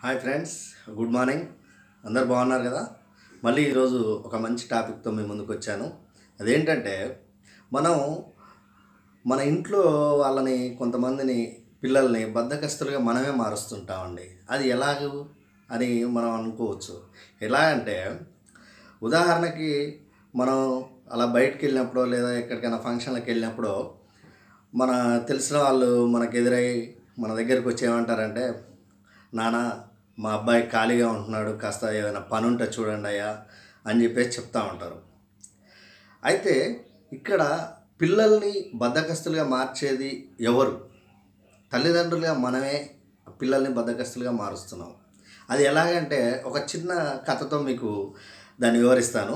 Hi friends good morning అందరు బాగున్నారు కదా మళ్ళీ ఈరోజు ఒక మంచి టాపిక్తో మీ ముందుకు వచ్చాను అదేంటంటే మనం మన ఇంట్లో వాళ్ళని కొంతమందిని పిల్లల్ని బద్దకస్తులుగా మనమే మారుస్తుంటామండి అది ఎలాగూ అని మనం అనుకోవచ్చు ఎలా అంటే ఉదాహరణకి మనం అలా బయటికి వెళ్ళినప్పుడు లేదా ఎక్కడికైనా ఫంక్షన్లకు వెళ్ళినప్పుడు మన తెలిసిన వాళ్ళు మనకు ఎదురై మన దగ్గరికి వచ్చి ఏమంటారంటే నాన్న మా అబ్బాయి ఖాళీగా ఉంటున్నాడు కాస్త ఏదైనా పని ఉంటే చూడండి అయ్యా అని చెప్పేసి చెప్తా ఉంటారు అయితే ఇక్కడ పిల్లల్ని బద్దకస్తులుగా మార్చేది ఎవరు తల్లిదండ్రులుగా మనమే పిల్లల్ని బద్దకస్తులుగా మారుస్తున్నాం అది ఎలాగంటే ఒక చిన్న కథతో మీకు దాన్ని వివరిస్తాను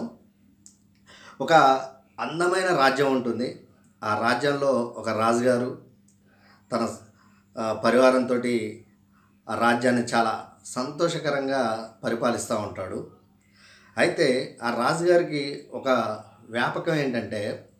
ఒక అందమైన రాజ్యం ఉంటుంది ఆ రాజ్యంలో ఒక రాజుగారు తన ఆ, పరివారంతో ఆ రాజ్యాన్ని చాలా సంతోషకరంగా పరిపాలిస్తూ ఉంటాడు అయితే ఆ రాజుగారికి ఒక వ్యాపకం ఏంటంటే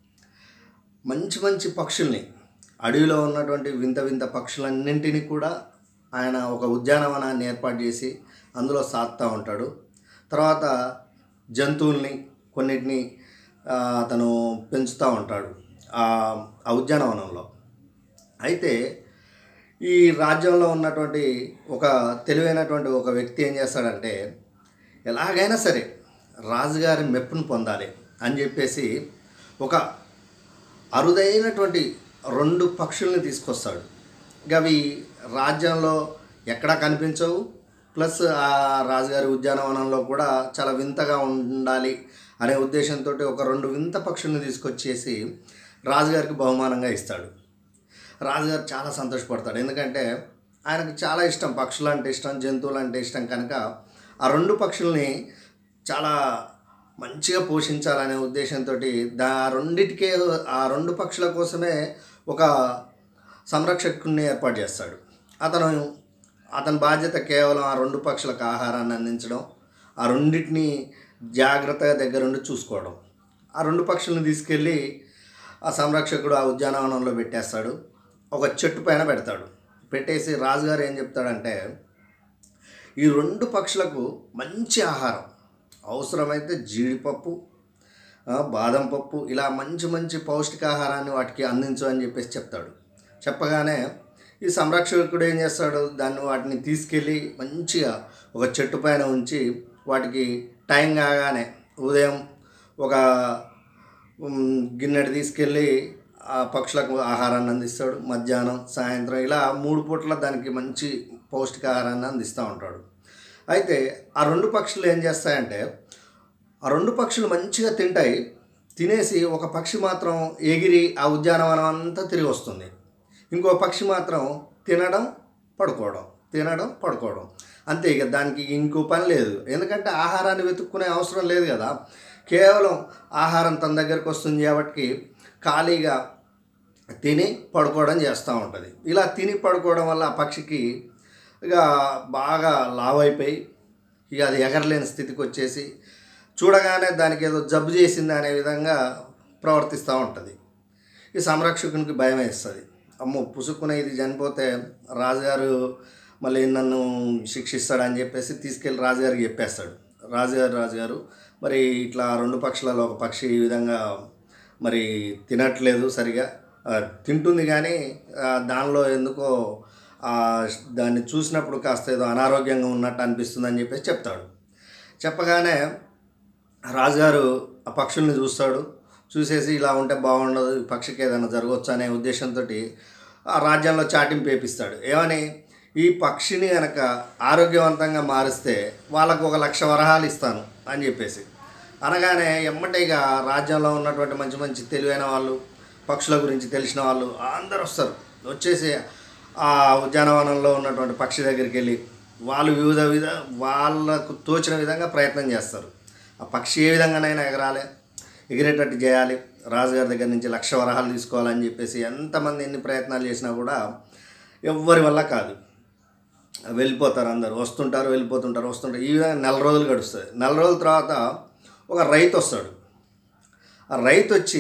మంచి మంచి పక్షుల్ని అడవిలో ఉన్నటువంటి వింత వింత పక్షులన్నింటినీ కూడా ఆయన ఒక ఉద్యానవనాన్ని ఏర్పాటు చేసి అందులో సాగుతూ ఉంటాడు తర్వాత జంతువుల్ని కొన్నిటిని ఆ, అతను పెంచుతూ ఉంటాడు ఆ ఆ ఉద్యానవనంలో అయితే ఈ రాజ్యంలో ఉన్నటువంటి ఒక తెలివైనటువంటి ఒక వ్యక్తి ఏం చేస్తాడంటే ఎలాగైనా సరే రాజుగారి మెప్పును పొందాలి అని చెప్పేసి ఒక అరుదైనటువంటి రెండు పక్షుల్ని తీసుకొస్తాడు ఇక అవి రాజ్యంలో ఎక్కడా కనిపించవు ప్లస్ ఆ రాజుగారి ఉద్యానవనంలో కూడా చాలా వింతగా ఉండాలి అనే ఉద్దేశంతో ఒక రెండు వింత పక్షుల్ని తీసుకొచ్చేసి రాజుగారికి బహుమానంగా ఇస్తాడు రాజుగారు చాలా సంతోషపడతాడు ఎందుకంటే ఆయనకు చాలా ఇష్టం పక్షులు అంటే ఇష్టం జంతువులు అంటే ఇష్టం కనుక ఆ రెండు పక్షుల్ని చాలా మంచిగా పోషించాలనే ఉద్దేశంతో దా రెండిటికే ఆ రెండు పక్షుల కోసమే ఒక సంరక్షకుడిని ఏర్పాటు చేస్తాడు అతను అతని బాధ్యత కేవలం ఆ రెండు పక్షులకు ఆహారాన్ని అందించడం ఆ రెండింటిని జాగ్రత్తగా దగ్గరుండి చూసుకోవడం ఆ రెండు పక్షులను తీసుకెళ్ళి ఆ సంరక్షకుడు ఆ ఉద్యానవనంలో పెట్టేస్తాడు ఒక చెట్టు పైన పెడతాడు పెట్టేసి రాజుగారు ఏం చెప్తాడంటే ఈ రెండు పక్షులకు మంచి ఆహారం అవసరమైతే జీడిపప్పు ఆ, బాదం పప్పు ఇలా మంచి మంచి పౌష్టికాహారాన్ని వాటికి అందించు అని చెప్పేసి చెప్తాడు చెప్పగానే ఈ సంరక్షకుడు ఏం చేస్తాడు దాన్ని వాటిని తీసుకెళ్ళి మంచిగా ఒక చెట్టు పైన ఉంచి వాటికి టైం కాగానే ఉదయం ఒక ఉమ్, గిన్నెడు తీసుకెళ్ళి ఆ పక్షులకు ఆహారాన్ని అందిస్తాడు మధ్యాహ్నం సాయంత్రం ఇలా మూడు పూట్ల దానికి మంచి పౌష్టికాహారాన్ని అందిస్తూ ఉంటాడు అయితే ఆ రెండు పక్షులు ఏం చేస్తాయంటే ఆ రెండు పక్షులు మంచిగా తింటాయి తినేసి ఒక పక్షి మాత్రం ఎగిరి ఆ ఉద్యానవనం అంతా తిరిగి వస్తుంది ఇంకో పక్షి మాత్రం తినడం పడుకోవడం తినడం పడుకోవడం అంతే ఇక దానికి ఇంకో పని లేదు ఎందుకంటే ఆహారాన్ని వెతుక్కునే అవసరం లేదు కదా కేవలం ఆహారం తన దగ్గరకు వస్తుంది కాబట్టి ఖాళీగా తిని పడుకోవడం చేస్తూ ఉంటుంది ఇలా తిని పడుకోవడం వల్ల ఆ పక్షికి ఇక బాగా లావ్ అయిపోయి ఇక అది ఎగరలేని స్థితికి వచ్చేసి చూడగానే దానికి ఏదో జబ్బు చేసింది అనే విధంగా ప్రవర్తిస్తూ ఉంటుంది ఈ సంరక్షకునికి భయం వేస్తుంది అమ్మో పుసుక్కున ఇది చనిపోతే రాజుగారు మళ్ళీ నన్ను శిక్షిస్తాడని చెప్పేసి తీసుకెళ్ళి రాజుగారికి చెప్పేస్తాడు రాజుగారు రాజుగారు మరి ఇట్లా రెండు పక్షులలో ఒక పక్షి ఈ విధంగా మరి తినట్లేదు సరిగా ఆ, తింటుంది కానీ ఆ, దానిలో ఎందుకో ఆ, దాన్ని చూసినప్పుడు కాస్త ఏదో అనారోగ్యంగా ఉన్నట్టు అనిపిస్తుంది అని చెప్పేసి చెప్తాడు చెప్పగానే రాజుగారు ఆ పక్షుల్ని చూస్తాడు చూసేసి ఇలా ఉంటే బాగుండదు ఈ పక్షికి ఏదైనా జరగవచ్చు అనే ఉద్దేశంతో ఆ రాజ్యంలో చాటింపు వేపిస్తాడు ఏమని ఈ పక్షిని కనుక ఆరోగ్యవంతంగా మారిస్తే వాళ్ళకు ఒక లక్ష వరహాలు ఇస్తాను అని చెప్పేసి అనగానే ఎమ్మటే ఇక రాజ్యంలో ఉన్నటువంటి మంచి మంచి తెలివైన వాళ్ళు పక్షుల గురించి తెలిసిన వాళ్ళు అందరూ వస్తారు వచ్చేసి ఆ ఉద్యానవనంలో ఉన్నటువంటి పక్షి దగ్గరికి వెళ్ళి వాళ్ళు వివిధ విధ వాళ్ళకు తోచిన విధంగా ప్రయత్నం చేస్తారు ఆ పక్షి ఏ విధంగానైనా ఎగరాలి ఎగిరేటట్టు చేయాలి రాజుగారి దగ్గర నుంచి లక్ష వరహాలు తీసుకోవాలని చెప్పేసి ఎంతమంది ఎన్ని ప్రయత్నాలు చేసినా కూడా ఎవ్వరి వల్ల కాదు వెళ్ళిపోతారు అందరు వస్తుంటారు వెళ్ళిపోతుంటారు వస్తుంటారు ఈ విధంగా నెల రోజులు గడుస్తుంది నెల రోజుల తర్వాత ఒక రైతు వస్తాడు ఆ రైతు వచ్చి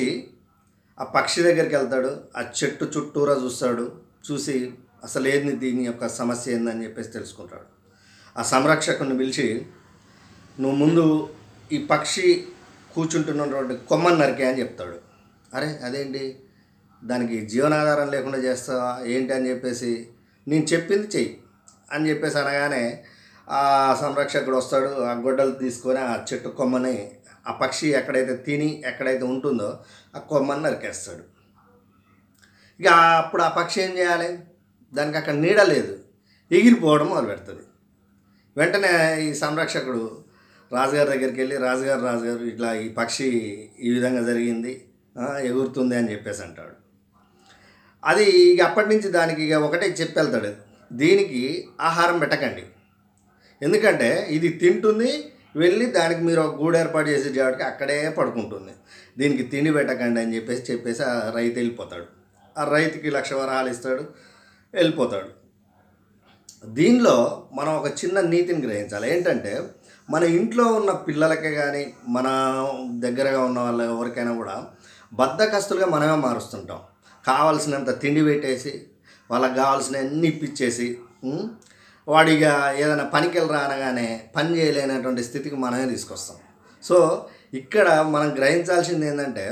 ఆ పక్షి దగ్గరికి వెళ్తాడు ఆ చెట్టు చుట్టూరా చూస్తాడు చూసి అసలు ఏంది దీని యొక్క సమస్య ఏందని చెప్పేసి తెలుసుకుంటాడు ఆ సంరక్షకుని పిలిచి నువ్వు ముందు ఈ పక్షి కూర్చుంటున్నటువంటి కొమ్మని నరికే అని చెప్తాడు అరే అదేంటి దానికి జీవనాధారం లేకుండా చేస్తావా ఏంటి అని చెప్పేసి నేను చెప్పింది చెయ్యి అని చెప్పేసి అనగానే ఆ సంరక్షకుడు వస్తాడు ఆ గొడ్డలు తీసుకొని ఆ చెట్టు కొమ్మని ఆ పక్షి ఎక్కడైతే తిని ఎక్కడైతే ఉంటుందో ఆ కొమ్మని నరికేస్తాడు ఇక అప్పుడు ఆ పక్షి ఏం చేయాలి దానికి అక్కడ నీడ లేదు ఎగిరిపోవడం మొదలు పెడుతుంది వెంటనే ఈ సంరక్షకుడు రాజుగారి దగ్గరికి వెళ్ళి రాజుగారు రాజుగారు ఇట్లా ఈ పక్షి ఈ విధంగా జరిగింది ఆ, ఎగురుతుంది అని చెప్పేసి అంటాడు అది ఇక అప్పటి నుంచి దానికి ఇక ఒకటే చెప్పి వెళ్తాడు దీనికి ఆహారం పెట్టకండి ఎందుకంటే ఇది తింటుంది వెళ్ళి దానికి మీరు ఒక గూడు ఏర్పాటు చేసే కాబట్టి అక్కడే పడుకుంటుంది దీనికి తిండి పెట్టకండి అని చెప్పేసి చెప్పేసి ఆ రైతు వెళ్ళిపోతాడు ఆ రైతుకి లక్ష వరహాలు ఇస్తాడు వెళ్ళిపోతాడు దీనిలో మనం ఒక చిన్న నీతిని గ్రహించాలి ఏంటంటే మన ఇంట్లో ఉన్న పిల్లలకే కానీ మన దగ్గరగా ఉన్న వాళ్ళ ఎవరికైనా కూడా బద్దకస్తులుగా మనమే మారుస్తుంటాం కావాల్సినంత తిండి పెట్టేసి వాళ్ళకి కావాల్సిన అన్ని ఇప్పించేసి ఉం? వాడిగా ఏదైనా పనికి వెళ్ళరా అనగానే పని చేయలేనటువంటి స్థితికి మనమే తీసుకొస్తాం సో ఇక్కడ మనం గ్రహించాల్సింది ఏంటంటే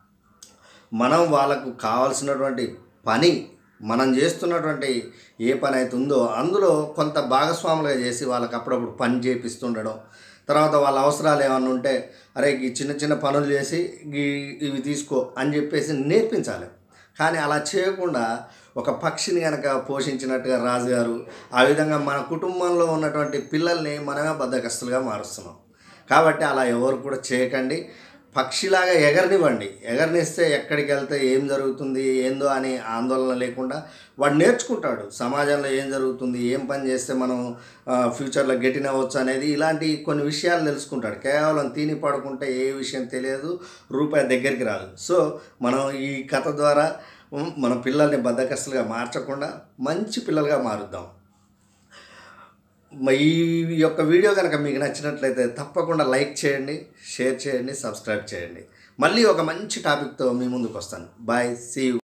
మనం వాళ్ళకు కావాల్సినటువంటి పని మనం చేస్తున్నటువంటి ఏ పని అయితే ఉందో అందులో కొంత భాగస్వాములుగా చేసి వాళ్ళకి అప్పుడప్పుడు పని చేపిస్తుండడం తర్వాత వాళ్ళ అవసరాలు ఏమన్నా ఉంటే అరే ఈ చిన్న చిన్న పనులు చేసి ఈ ఇవి తీసుకో అని చెప్పేసి నేర్పించాలి కానీ అలా చేయకుండా ఒక పక్షిని కనుక పోషించినట్టుగా రాజుగారు ఆ విధంగా మన కుటుంబంలో ఉన్నటువంటి పిల్లల్ని మనమే బద్దకస్తులుగా మారుస్తున్నాం కాబట్టి అలా ఎవరు కూడా చేయకండి పక్షిలాగా ఎగరనివ్వండి ఎగరనిస్తే ఎక్కడికి వెళ్తే ఏం జరుగుతుంది ఏందో అని ఆందోళన లేకుండా వాడు నేర్చుకుంటాడు సమాజంలో ఏం జరుగుతుంది ఏం పని చేస్తే మనం ఆ, ఫ్యూచర్లో గెటిన్ అవ్వచ్చు అనేది ఇలాంటి కొన్ని విషయాలు తెలుసుకుంటాడు కేవలం తిని పడుకుంటే ఏ విషయం తెలియదు రూపాయి దగ్గరికి రాదు సో మనం ఈ కథ ద్వారా ఉమ్, మన పిల్లల్ని బద్దకస్తులుగా మార్చకుండా మంచి పిల్లలుగా మారుద్దాం మ- ఈ యొక్క వీడియో కనుక మీకు నచ్చినట్లయితే తప్పకుండా లైక్ చేయండి షేర్ చేయండి సబ్స్క్రైబ్ చేయండి మళ్ళీ ఒక మంచి టాపిక్తో మీ ముందుకు వస్తాను బాయ్ సీ యూ